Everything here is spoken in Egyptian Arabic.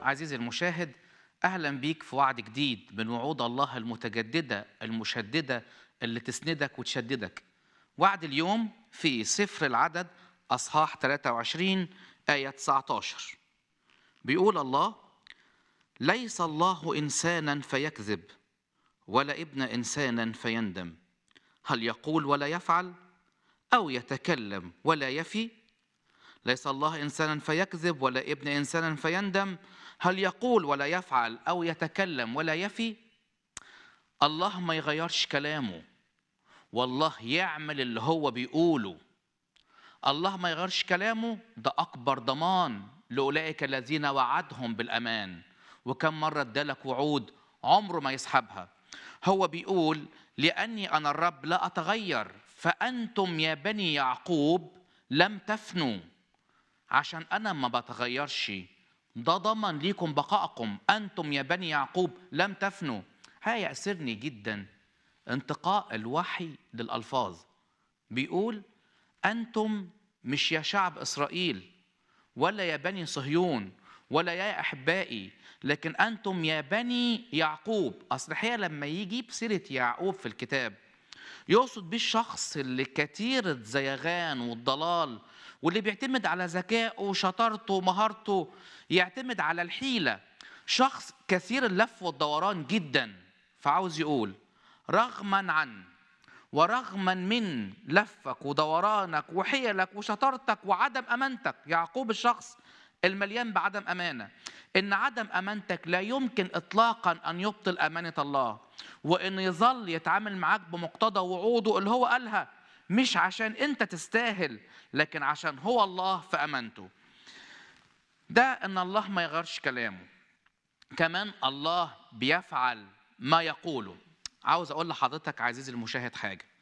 عزيزي المشاهد اهلا بيك في وعد جديد من وعود الله المتجدده المشدده اللي تسندك وتشددك. وعد اليوم في سفر العدد اصحاح 23 ايه 19 بيقول الله ليس الله انسانا فيكذب ولا ابن انسانا فيندم هل يقول ولا يفعل او يتكلم ولا يفي ليس الله انسانا فيكذب ولا ابن انسانا فيندم هل يقول ولا يفعل او يتكلم ولا يفي الله ما يغيرش كلامه والله يعمل اللي هو بيقوله الله ما يغيرش كلامه ده اكبر ضمان لاولئك الذين وعدهم بالامان وكم مره ادالك وعود عمره ما يسحبها هو بيقول لاني انا الرب لا اتغير فانتم يا بني يعقوب لم تفنوا عشان انا ما بتغيرش ده ضمن ليكم بقائكم انتم يا بني يعقوب لم تفنوا هيأسرني جدا انتقاء الوحي للالفاظ بيقول انتم مش يا شعب اسرائيل ولا يا بني صهيون ولا يا احبائي لكن انتم يا بني يعقوب اصل الحقيقه لما يجيب سيره يعقوب في الكتاب يقصد بيه الشخص اللي كثير الزيغان والضلال واللي بيعتمد على ذكائه وشطارته ومهارته يعتمد على الحيله شخص كثير اللف والدوران جدا فعاوز يقول رغما عن ورغما من لفك ودورانك وحيلك وشطارتك وعدم امانتك يعقوب الشخص المليان بعدم امانه ان عدم امانتك لا يمكن اطلاقا ان يبطل امانه الله وان يظل يتعامل معاك بمقتضى وعوده اللي هو قالها مش عشان انت تستاهل لكن عشان هو الله في امانته ده ان الله ما يغيرش كلامه كمان الله بيفعل ما يقوله عاوز اقول لحضرتك عزيزي المشاهد حاجه